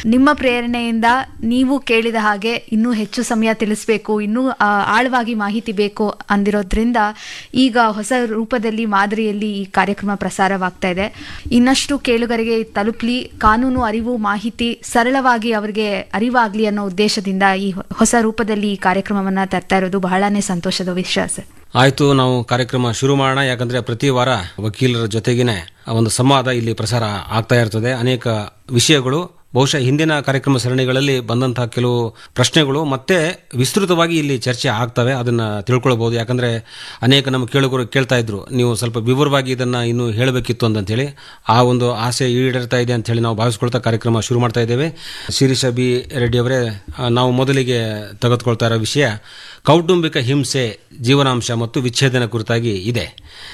ನಿಮ್ಮ ಪ್ರೇರಣೆಯಿಂದ ನೀವು ಕೇಳಿದ ಹಾಗೆ ಇನ್ನೂ ಹೆಚ್ಚು ಸಮಯ ತಿಳಿಸ್ಬೇಕು ಇನ್ನೂ ಆ, ಆಳವಾಗಿ ಮಾಹಿತಿ ಬೇಕು ಅಂದಿರೋದ್ರಿಂದ ಈಗ ಹೊಸ ರೂಪದಲ್ಲಿ ಮಾದರಿಯಲ್ಲಿ ಈ ಕಾರ್ಯಕ್ರಮ ಪ್ರಸಾರವಾಗ್ತಾ ಇದೆ ಇನ್ನಷ್ಟು ಕೇಳುಗರಿಗೆ ತಲುಪಲಿ ಕಾನೂನು ಅರಿವು ಮಾಹಿತಿ ಸರಳವಾಗಿ ಅವರಿಗೆ ಅರಿವಾಗ್ಲಿ ಅನ್ನೋ ಉದ್ದೇಶದಿಂದ ಈ ಹೊಸ ರೂಪದಲ್ಲಿ ಈ ಕಾರ್ಯಕ್ರಮವನ್ನ ತರ್ತಾ ಇರೋದು ಬಹಳನೇ ಸಂತೋಷದ ವಿಷಯ ಸರ್ ಆಯ್ತು ನಾವು ಕಾರ್ಯಕ್ರಮ ಶುರು ಮಾಡೋಣ ಯಾಕಂದ್ರೆ ಪ್ರತಿ ವಾರ ವಕೀಲರ ಜೊತೆಗಿನೇ ಒಂದು ಸಂವಾದ ಇಲ್ಲಿ ಪ್ರಸಾರ ಆಗ್ತಾ ಇರ್ತದೆ ಅನೇಕ ವಿಷಯಗಳು ಬಹುಶಃ ಹಿಂದಿನ ಕಾರ್ಯಕ್ರಮ ಸರಣಿಗಳಲ್ಲಿ ಬಂದಂತಹ ಕೆಲವು ಪ್ರಶ್ನೆಗಳು ಮತ್ತೆ ವಿಸ್ತೃತವಾಗಿ ಇಲ್ಲಿ ಚರ್ಚೆ ಆಗ್ತವೆ ಅದನ್ನ ತಿಳ್ಕೊಳ್ಬಹುದು ಯಾಕಂದ್ರೆ ಅನೇಕ ನಮ್ಮ ಕೇಳುಗರು ಕೇಳ್ತಾ ಇದ್ರು ನೀವು ಸ್ವಲ್ಪ ವಿವರವಾಗಿ ಇದನ್ನ ಇನ್ನು ಹೇಳಬೇಕಿತ್ತು ಅಂತೇಳಿ ಆ ಒಂದು ಆಸೆ ಈಡೇರ್ತಾ ಇದೆ ಅಂತ ಹೇಳಿ ನಾವು ಭಾವಿಸ್ಕೊಳ್ತಾ ಕಾರ್ಯಕ್ರಮ ಶುರು ಮಾಡ್ತಾ ಇದ್ದೇವೆ ಶಿರೀಷ ಬಿ ರೆಡ್ಡಿ ಅವರೇ ಆ, ನಾವು ಮೊದಲಿಗೆ ತೆಗೆದುಕೊಳ್ತಾ ಇರೋ ವಿಷಯ ಕೌಟುಂಬಿಕ ಹಿಂಸೆ ಜೀವನಾಂಶ ಮತ್ತು ವಿಚ್ಛೇದನ ಕುರಿತಾಗಿ ಇದೆ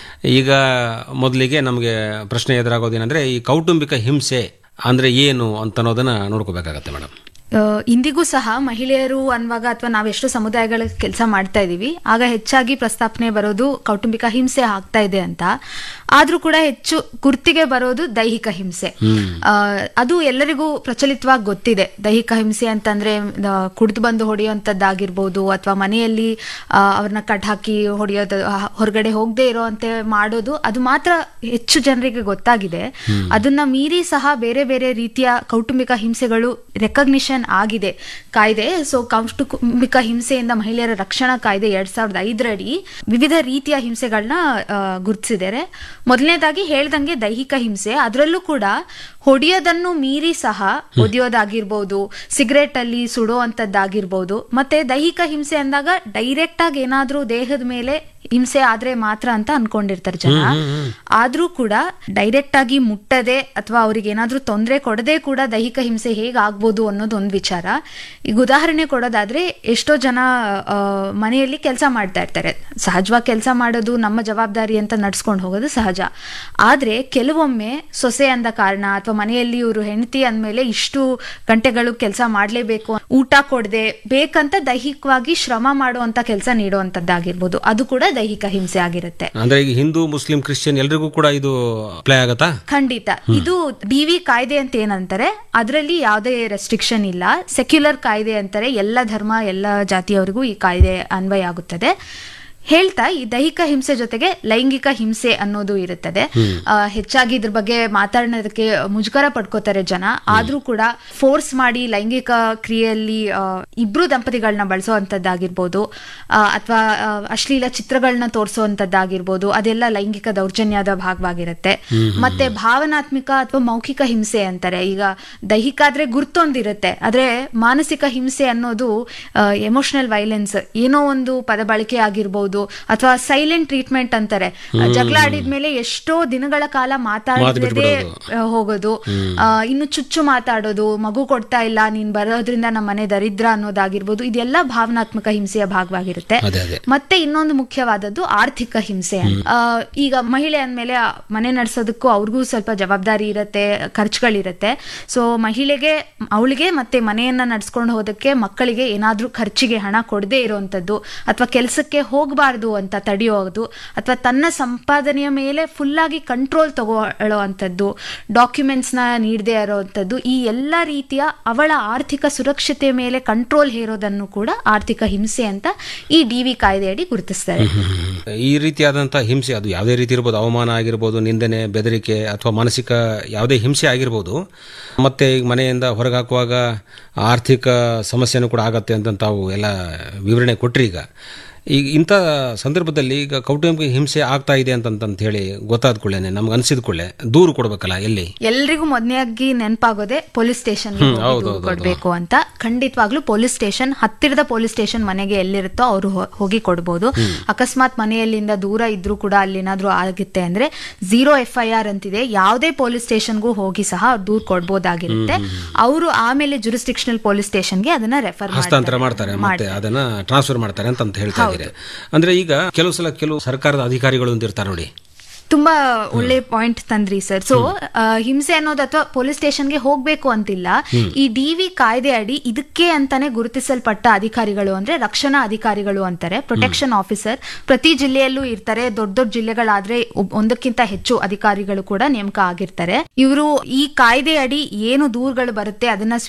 ಈಗ ಮೊದಲಿಗೆ ನಮಗೆ ಪ್ರಶ್ನೆ ಎದುರಾಗೋದೇನೆಂದ್ರೆ ಈ ಕೌಟುಂಬಿಕ ಹಿಂಸೆ ಅಂದ್ರೆ ಏನು ಅಂತ ಅನ್ನೋದನ್ನ ನೋಡ್ಕೋಬೇಕಾಗತ್ತೆ ಮೇಡಮ್ ಆ, ಇಂದಿಗೂ ಸಹ ಮಹಿಳೆಯರು ಅನ್ನುವಾಗ ಅಥವಾ ನಾವೆಷ್ಟು ಸಮುದಾಯಗಳ ಕೆಲಸ ಮಾಡ್ತಾ ಇದೀವಿ ಆಗ ಹೆಚ್ಚಾಗಿ ಪ್ರಸ್ತಾಪನೆ ಬರೋದು ಕೌಟುಂಬಿಕ ಹಿಂಸೆ ಆಗ್ತಾ ಇದೆ ಅಂತ ಆದ್ರೂ ಕೂಡ ಹೆಚ್ಚು ಗುರ್ತಿಗೆ ಬರೋದು ದೈಹಿಕ ಹಿಂಸೆ ಆ, ಅದು ಎಲ್ಲರಿಗೂ ಪ್ರಚಲಿತವಾಗಿ ಗೊತ್ತಿದೆ ದೈಹಿಕ ಹಿಂಸೆ ಅಂತಂದ್ರೆ ಕುಡಿದು ಬಂದು ಹೊಡೆಯುವಂಥದ್ದಾಗಿರ್ಬೋದು ಅಥವಾ ಮನೆಯಲ್ಲಿ ಆ, ಅವ್ರನ್ನ ಕಟ್ ಹಾಕಿ ಹೊಡೆಯೋದು ಆ, ಹೊರಗಡೆ ಹೋಗದೆ ಇರೋಂತೆ ಮಾಡೋದು ಅದು ಮಾತ್ರ ಹೆಚ್ಚು ಜನರಿಗೆ ಗೊತ್ತಾಗಿದೆ ಅದನ್ನ ಮೀರಿ ಸಹ ಬೇರೆ ಬೇರೆ ರೀತಿಯ ಕೌಟುಂಬಿಕ ಹಿಂಸೆಗಳು ರೆಕಗ್ನಿಷನ್ ಆಗಿದೆ ಕಾಯ್ದೆ ಸೊ ಕೌಟುಂಬಿಕ ಹಿಂಸೆಯಿಂದ ಮಹಿಳೆಯರ ರಕ್ಷಣಾ ಕಾಯ್ದೆ ಎರಡ್ ಸಾವಿರದ ಐದರಡಿ ವಿವಿಧ ರೀತಿಯ ಹಿಂಸೆಗಳನ್ನ ಗುರುತಿಸಿದ್ದಾರೆ ಮೊದಲನೇದಾಗಿ ಹೇಳ್ದಂಗೆ ದೈಹಿಕ ಹಿಂಸೆ ಅದರಲ್ಲೂ ಕೂಡ ಹೊಡೆಯೋದನ್ನು ಮೀರಿ ಸಹ ಒದೆಯೋದಾಗಿರ್ಬೋದು ಸಿಗರೇಟ್ ಅಲ್ಲಿ ಸುಡೋವಂಥದ್ದಾಗಿರ್ಬೋದು ಮತ್ತೆ ದೈಹಿಕ ಹಿಂಸೆ ಅಂದಾಗ ಡೈರೆಕ್ಟ್ ಆಗಿ ಏನಾದ್ರೂ ದೇಹದ ಮೇಲೆ ಹಿಂಸೆ ಆದ್ರೆ ಮಾತ್ರ ಅಂತ ಅನ್ಕೊಂಡಿರ್ತಾರೆ ಜನ ಆದ್ರೂ ಕೂಡ ಡೈರೆಕ್ಟ್ ಆಗಿ ಮುಟ್ಟದೆ ಅಥವಾ ಅವ್ರಿಗೆ ಏನಾದ್ರೂ ತೊಂದರೆ ಕೊಡದೆ ಕೂಡ ದೈಹಿಕ ಹಿಂಸೆ ಹೇಗ್ ಆಗ್ಬೋದು ಅನ್ನೋದು ಒಂದು ವಿಚಾರ ಈಗ ಉದಾಹರಣೆ ಕೊಡೋದಾದ್ರೆ ಎಷ್ಟೋ ಜನ ಆ, ಮನೆಯಲ್ಲಿ ಕೆಲಸ ಮಾಡ್ತಾ ಇರ್ತಾರೆ ಸಹಜವಾಗಿ ಕೆಲಸ ಮಾಡೋದು ನಮ್ಮ ಜವಾಬ್ದಾರಿ ಅಂತ ನಡ್ಸ್ಕೊಂಡು ಹೋಗೋದು ಸಹಜ ಆದ್ರೆ ಕೆಲವೊಮ್ಮೆ ಸೊಸೆ ಅಂದ ಕಾರಣ ಅಥವಾ ಮನೆಯಲ್ಲಿ ಇವರು ಹೆಂಡತಿ ಅಂದ್ಮೇಲೆ ಇಷ್ಟು ಗಂಟೆಗಳು ಕೆಲಸ ಮಾಡ್ಲೇಬೇಕು ಊಟ ಕೊಡದೆ ಬೇಕಂತ ದೈಹಿಕವಾಗಿ ಶ್ರಮ ಮಾಡುವಂತ ಕೆಲಸ ನೀಡುವಂತದ್ದಾಗಿರ್ಬೋದು ಅದು ಕೂಡ ದೈಹಿಕ ಹಿಂಸೆ ಆಗಿರುತ್ತೆ ಅಂದ್ರೆ ಈಗ ಹಿಂದೂ ಮುಸ್ಲಿಂ ಕ್ರಿಶ್ಚಿಯನ್ ಎಲ್ರಿಗೂ ಕೂಡ ಇದು ಅಪ್ಲೈ ಆಗತ್ತಾ ಖಂಡಿತ ಇದು ಡಿ ವಿ ಕಾಯ್ದೆ ಅಂತ ಏನಂತಾರೆ ಅದರಲ್ಲಿ ಯಾವುದೇ ರೆಸ್ಟ್ರಿಕ್ಷನ್ ಇಲ್ಲ ಸೆಕ್ಯುಲರ್ ಕಾಯ್ದೆ ಅಂತಾರೆ ಎಲ್ಲ ಧರ್ಮ ಎಲ್ಲ ಜಾತಿಯವರಿಗೂ ಈ ಕಾಯ್ದೆ ಅನ್ವಯ ಆಗುತ್ತದೆ ಹೇಳ್ತಾ ಈ ದೈಹಿಕ ಹಿಂಸೆ ಜೊತೆಗೆ ಲೈಂಗಿಕ ಹಿಂಸೆ ಅನ್ನೋದು ಇರುತ್ತದೆ ಆ, ಹೆಚ್ಚಾಗಿ ಇದ್ರ ಬಗ್ಗೆ ಮಾತಾಡೋದಕ್ಕೆ ಮುಜುಗರ ಪಡ್ಕೋತಾರೆ ಜನ ಆದ್ರೂ ಕೂಡ ಫೋರ್ಸ್ ಮಾಡಿ ಲೈಂಗಿಕ ಕ್ರಿಯೆಯಲ್ಲಿ ಆ, ಇಬ್ರು ದಂಪತಿಗಳನ್ನ ಬಳಸುವಂತದ್ದಾಗಿರ್ಬೋದು ಅಥವಾ ಅಶ್ಲೀಲ ಚಿತ್ರಗಳನ್ನ ತೋರಿಸುವಂತದ್ದಾಗಿರ್ಬೋದು ಅದೆಲ್ಲ ಲೈಂಗಿಕ ದೌರ್ಜನ್ಯದ ಭಾಗವಾಗಿರುತ್ತೆ ಮತ್ತೆ ಭಾವನಾತ್ಮಕ ಅಥವಾ ಮೌಖಿಕ ಹಿಂಸೆ ಅಂತಾರೆ ಈಗ ದೈಹಿಕ ಆದ್ರೆ ಗುರ್ತೊಂದಿರುತ್ತೆ ಆದ್ರೆ ಮಾನಸಿಕ ಹಿಂಸೆ ಅನ್ನೋದು ಎಮೋಷನಲ್ ವೈಲೆನ್ಸ್ ಏನೋ ಒಂದು ಪದ ಬಳಕೆ ಆಗಿರ್ಬೋದು ಅಥವಾ ಸೈಲೆಂಟ್ ಟ್ರೀಟ್ಮೆಂಟ್ ಅಂತಾರೆ ಜಗಳ ಆಡಿದ್ಮೇಲೆ ಎಷ್ಟೋ ದಿನಗಳ ಕಾಲ ಮಾತಾಡದೇ ಹೋಗೋದು ಆ, ಇನ್ನು ಚುಚ್ಚು ಮಾತಾಡೋದು ಮಗು ಕೊಡ್ತಾ ಇಲ್ಲ ನೀನ್ ಬರೋದ್ರಿಂದ ನಮ್ಮ ಮನೆ ದರಿದ್ರ ಅನ್ನೋದಾಗಿರ್ಬೋದು ಇದೆಲ್ಲ ಭಾವನಾತ್ಮಕ ಹಿಂಸೆಯ ಭಾಗವಾಗಿರುತ್ತೆ ಅದೇ ಅದೇ ಮತ್ತೆ ಇನ್ನೊಂದು ಮುಖ್ಯವಾದದ್ದು ಆರ್ಥಿಕ ಹಿಂಸೆ ಅಂತ. ಆ, ಈಗ ಮಹಿಳೆ ಅಂದ್ಮೇಲೆ ಆ ಮನೆ ನಡೆಸೋದಕ್ಕೂ ಅವ್ರಿಗೂ ಸ್ವಲ್ಪ ಜವಾಬ್ದಾರಿ ಇರುತ್ತೆ ಖರ್ಚುಗಳಿರುತ್ತೆ ಸೊ ಮಹಿಳೆಗೆ ಅವಳಿಗೆ ಮತ್ತೆ ಮನೆಯನ್ನ ನಡ್ಸ್ಕೊಂಡು ಹೋದಕ್ಕೆ ಮಕ್ಕಳಿಗೆ ಏನಾದ್ರೂ ಖರ್ಚಿಗೆ ಹಣ ಕೊಡದೇ ಇರುವಂತದ್ದು ಅಥವಾ ಕೆಲಸಕ್ಕೆ ಹೋಗಬಾರ್ದು ಅಂತ ತಡೆಯೋದು ಅಥವಾ ತನ್ನ ಸಂಪಾದನೆಯ ಮೇಲೆ ಫುಲ್ ಆಗಿ ಕಂಟ್ರೋಲ್ ತಗೊಳ್ಳೋವಂಥದ್ದು ಡಾಕ್ಯುಮೆಂಟ್ಸ್ ನ ನೀಡದೇ ಇರೋವಂಥದ್ದು ಈ ಎಲ್ಲ ರೀತಿಯ ಅವಳ ಆರ್ಥಿಕ ಸುರಕ್ಷತೆ ಮೇಲೆ ಕಂಟ್ರೋಲ್ ಹೇರೋದನ್ನು ಕೂಡ ಆರ್ಥಿಕ ಹಿಂಸೆ ಅಂತ ಈ ಡಿ ವಿ ಕಾಯ್ದೆಯಡಿ ಗುರುತಿಸ್ತಾರೆ ಈ ರೀತಿಯಾದಂತಹ ಹಿಂಸೆ ಅದು ಯಾವುದೇ ರೀತಿ ಇರ್ಬೋದು ಅವಮಾನ ಆಗಿರ್ಬೋದು ನಿಂದನೆ ಬೆದರಿಕೆ ಅಥವಾ ಮಾನಸಿಕ ಯಾವುದೇ ಹಿಂಸೆ ಆಗಿರ್ಬೋದು ಮತ್ತೆ ಈಗ ಮನೆಯಿಂದ ಹೊರಗೆ ಹಾಕುವಾಗ ಆರ್ಥಿಕ ಸಮಸ್ಯೆನೂ ಕೂಡ ಆಗತ್ತೆ ಅಂತ ತಾವು ಎಲ್ಲ ವಿವರಣೆ ಕೊಟ್ರಿ ಈಗ ಈಗ ಇಂಥ ಸಂದರ್ಭದಲ್ಲಿ ಈಗ ಕೌಟುಂಬಿಕ ಹಿಂಸೆ ಆಗ್ತಾ ಇದೆ ಅಂತಂತ ಹೇಳಿ ಗೊತ್ತಾದ ಕೂಡಲೇ ನಮ್ಗೆ ಅನ್ಸಿದ ಕೂಡಲೇ ದೂರು ಕೊಡ್ಬೇಕಲ್ಲ ಎಲ್ಲಿ ಎಲ್ರಿಗೂ ಮೊದಲನೇಯಾಗಿ ನೆನಪಾಗೋದೆ ಪೊಲೀಸ್ ಸ್ಟೇಷನ್ ಕೊಡ್ಬೇಕು ಅಂತ ಖಂಡಿತವಾಗ್ಲೂ ಪೊಲೀಸ್ ಸ್ಟೇಷನ್ ಹತ್ತಿರದ ಪೊಲೀಸ್ ಸ್ಟೇಷನ್ ಮನೆಗೆ ಎಲ್ಲಿರುತ್ತೋ ಅವರು ಹೋಗಿ ಕೊಡ್ಬೋದು ಅಕಸ್ಮಾತ್ ಮನೆಯಲ್ಲಿಂದ ದೂರ ಇದ್ರೂ ಕೂಡ ಅಲ್ಲೇನಾದ್ರೂ ಆಗುತ್ತೆ ಅಂದ್ರೆ ಝೀರೋ ಎಫ್ ಐ ಆರ್ ಅಂತಿದೆ ಯಾವುದೇ ಪೊಲೀಸ್ ಸ್ಟೇಷನ್ಗೂ ಹೋಗಿ ಸಹ ದೂರ್ ಕೊಡ್ಬೋದಾಗಿರುತ್ತೆ ಅವರು ಆಮೇಲೆ ಜುರಿಸ್ಟಿಕ್ಷನಲ್ ಪೊಲೀಸ್ ಸ್ಟೇಷನ್ಗೆ ಅದನ್ನ ರೆಫರ್ ಹಸ್ತಾಂತರ ಮಾಡ್ತಾರೆ ಮತ್ತೆ ಅದನ್ನ ಟ್ರಾನ್ಸ್ಫರ್ ಮಾಡ್ತಾರೆ ಅಂತ ಅಂತ ಹೇಳ್ತಾ ಇದ್ದೀರಿ ಅಂದ್ರೆ ಈಗ ಕೆಲವು ಸಲ ಕೆಲವು ಸರ್ಕಾರದ ಅಧಿಕಾರಿಗಳು ಅಂತ ಇರ್ತಾರೆ ನೋಡಿ ತುಂಬಾ ಒಳ್ಳೆ ಪಾಯಿಂಟ್ ತಂದ್ರಿ ಸರ್ ಸೊ ಹಿಂಸೆ ಅನ್ನೋದು ಅಥವಾ ಪೊಲೀಸ್ ಸ್ಟೇಷನ್ಗೆ ಹೋಗ್ಬೇಕು ಅಂತಿಲ್ಲ ಈ ಡಿ ವಿ ಕಾಯ್ದೆ ಅಡಿ ಇದಕ್ಕೆ ಅಂತಾನೆ ಗುರುತಿಸಲ್ಪಟ್ಟ ಅಧಿಕಾರಿಗಳು ಅಂದ್ರೆ ರಕ್ಷಣಾ ಅಧಿಕಾರಿಗಳು ಅಂತಾರೆ ಪ್ರೊಟೆಕ್ಷನ್ ಆಫೀಸರ್ ಪ್ರತಿ ಜಿಲ್ಲೆಯಲ್ಲೂ ಇರ್ತಾರೆ ದೊಡ್ಡ ದೊಡ್ಡ ಜಿಲ್ಲೆಗಳಾದ್ರೆ ಒಬ್- ಒಂದಕ್ಕಿಂತ ಹೆಚ್ಚು ಅಧಿಕಾರಿಗಳು ಕೂಡ ನೇಮಕ ಆಗಿರ್ತಾರೆ ಇವರು ಈ ಕಾಯ್ದೆ ಅಡಿ ಏನು ದೂರುಗಳು ಬರುತ್ತೆ ಅದನ್ನ